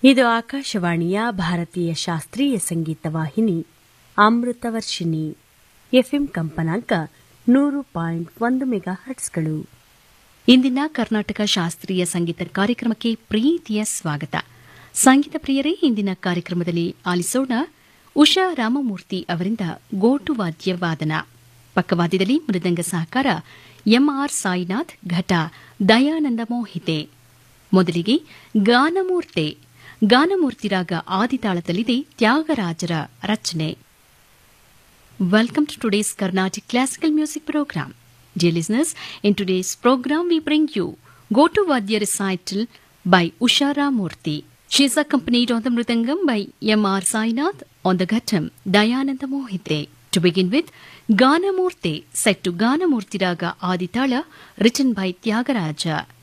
ಇದು ಆಕಾಶವಾಣಿಯ ಭಾರತೀಯ ಶಾಸ್ತ್ರೀಯ ಸಂಗೀತ ವಾಹಿನಿ ಅಮೃತವರ್ಷಿಣಿ ಎಫ್ಎಂ ಕಂಪನಾಂಕ ನೂರು ಪಾಯಿಂಟ್ ಒಂದು ಮೆಗಾ ಹರ್ಟ್ಸ್ಗಳು ಇಂದಿನ ಕರ್ನಾಟಕ ಶಾಸ್ತ್ರೀಯ ಸಂಗೀತ ಕಾರ್ಯಕ್ರಮಕ್ಕೆ ಪ್ರೀತಿಯ ಸ್ವಾಗತ ಸಂಗೀತ ಪ್ರಿಯರೇ ಇಂದಿನ ಕಾರ್ಯಕ್ರಮದಲ್ಲಿ ಆಲಿಸೋಣ ಉಷಾ ರಾಮಮೂರ್ತಿ ಅವರಿಂದ ಗೋಟು ವಾದ್ಯ ವಾದನ ಪಕ್ಕವಾದ್ಯದಲ್ಲಿ ಮೃದಂಗ ಸಹಕಾರ ಎಂಆರ್ ಸಾಯಿನಾಥ್ ಘಟ ದಯಾನಂದ ಮೋಹಿತೆ ಮೊದಲಿಗೆ ಗಾನಮೂರ್ತೆ ಗಾನಮೂರ್ತಿ ರಾಗ ಆದಿತಾಳದಲ್ಲಿದೆ ತ್ಯಾಗರಾಜರ ರಚನೆ Welcome to today's Carnatic Classical Music Program. Dear listeners, in today's program we bring you Go-To Vadya recital by Ushara Murthy. She is accompanied on the Mridangam by M.R. Sainath, on the Ghatam, Dayananda Mohite. To begin with, Gana Murthy, set to Gana Murti Raga Aditala, written by Tyagaraja.